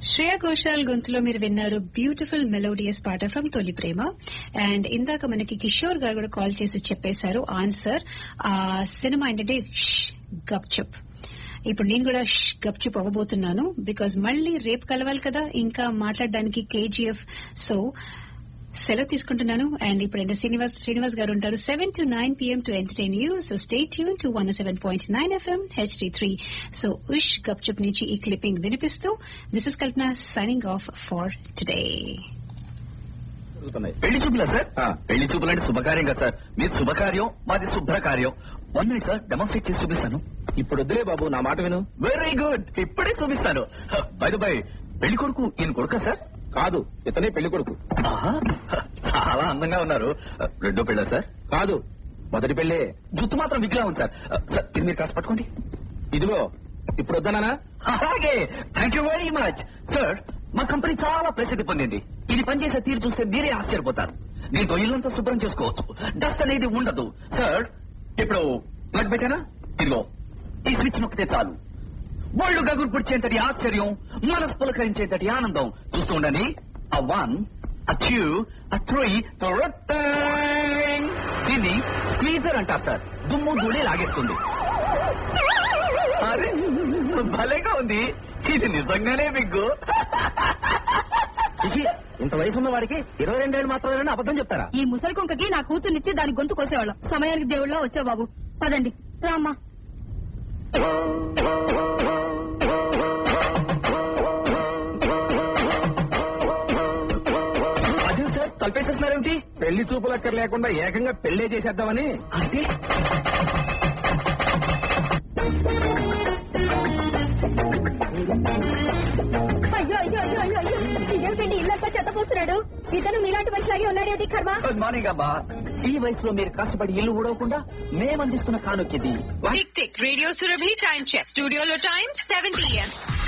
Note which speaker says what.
Speaker 1: శ్రేయా ఘోషాల్ గొంతులో మీరు విన్నారు బ్యూటిఫుల్ మెలోడియస్ పాట ఫ్రమ్ తొలి ప్రేమ అండ్ ఇందాక మనకి కిషోర్ గారు కూడా కాల్ చేసి చెప్పేశారు ఆన్సర్ ఆ సినిమా ఏంటంటే గప్చుప్ ఇప్పుడు నేను కూడా గప్చుప్ అవ్వబోతున్నాను బికాజ్ మళ్ళీ రేపు కలవాలి కదా ఇంకా మాట్లాడడానికి కేజీఎఫ్ సో సెలవు తీసుకుంటున్నాను అండ్ ఇప్పుడు శ్రీనివాస్ శ్రీనివాస్ గారు ఉంటారు seven to nine PM to entertain you so stay tune to one seven point nine FM HD three so ఉష్ గప్చుప్ నుంచి ఈ క్లిప్పింగ్ వినిపిస్తూ this is Kalpana signing off for today
Speaker 2: పెళ్లి చూపులా సార్ పెళ్లి చూపులు అంటే శుభకార్యం కదా సార్ మీది శుభకార్యం మాది శుభ్రకార్యం వన్ మినిట్ సార్ డెమాన్స్ట్రేట్ చేసి చూపిస్తాను ఇప్పుడు వద్దులే బాబు నా మాట విను వెరీ గుడ్ ఇప్పుడే చూపిస్తాను బై బై పెళ్లి కొడుకు ఈయన కొడుక సార్ కాదు ఇతనే పెళ్లి కొడుకు చాలా అందంగా ఉన్నారు రెండో పెళ్ళా సార్ కాదు మొదటి పెళ్ళే జుత్తు మాత్రం విగ్లా ఉంది సార్ సార్ ఇది మీరు కాస్త పట్టుకోండి ఇదిగో ఇప్పుడు వద్దనా అలాగే thank you very much sir మా కంపెనీ చాలా ప్రసిద్ధి పొందింది ఇది పనిచేసే తీరు చూస్తే మీరే ఆశ్చర్యపోతారు దీంతో ఇల్లంతా శుభ్రం చేసుకోవచ్చు డస్ట్ అనేది ఉండదు సార్ ఇప్పుడు ప్లగ్ పెట్టానా ఇదిగో ఈ స్విచ్ నొక్కితే చాలు ఒళ్ళు గగురు పుడిచేంతటి ఆశ్చర్యం మనసు పులకరించేంతటి ఆనందం చూస్తూ ఉండండి ఆ వన్ ఆ టూ ఆ త్రీ దీన్ని స్క్వీజర్ అంటారు సార్ దుమ్ము ధూళి లాగేస్తుంది అరే భలేగా ఉంది ఇది నిజంగానే బిగ్గు ఇంత వయసు ఉన్న వాడికి ఇరవై రెండేళ్ళు మాత్రమే అబద్ధం చెప్తారా
Speaker 3: ఈ ముసలి కుంకకి నా కూతుర్నిచ్చి దాని గొంతు కోసేవాళ్ళం సమయానికి దేవుళ్ళ వచ్చావు బాబు పదండి రామ్మా
Speaker 2: అదే సార్ తలపేసేస్తున్నారేమిటి
Speaker 4: పెళ్లి చూపులు అక్కర్ లేకుండా ఏకంగా పెళ్లే చేసేద్దామని
Speaker 2: అంటే
Speaker 3: అయ్యో అయ్యో అయ్యో అయ్యో అయ్యో ఇదేమిటండి ఇల్లంతా చెత్తపోస్తున్నాడు ఇతను మీలాంటి మనిషిలాగే ఉన్నాడేమిటి కర్మ
Speaker 2: గుడ్ మార్నింగ్ అమ్మా ఈ వయసులో మీరు కష్టపడి ఇల్లు ఊడవకుండా మేము అందిస్తున్న కానుక్కిది
Speaker 5: Tick Tick Radio Surabhi time check. Studio lo time 7 p.m.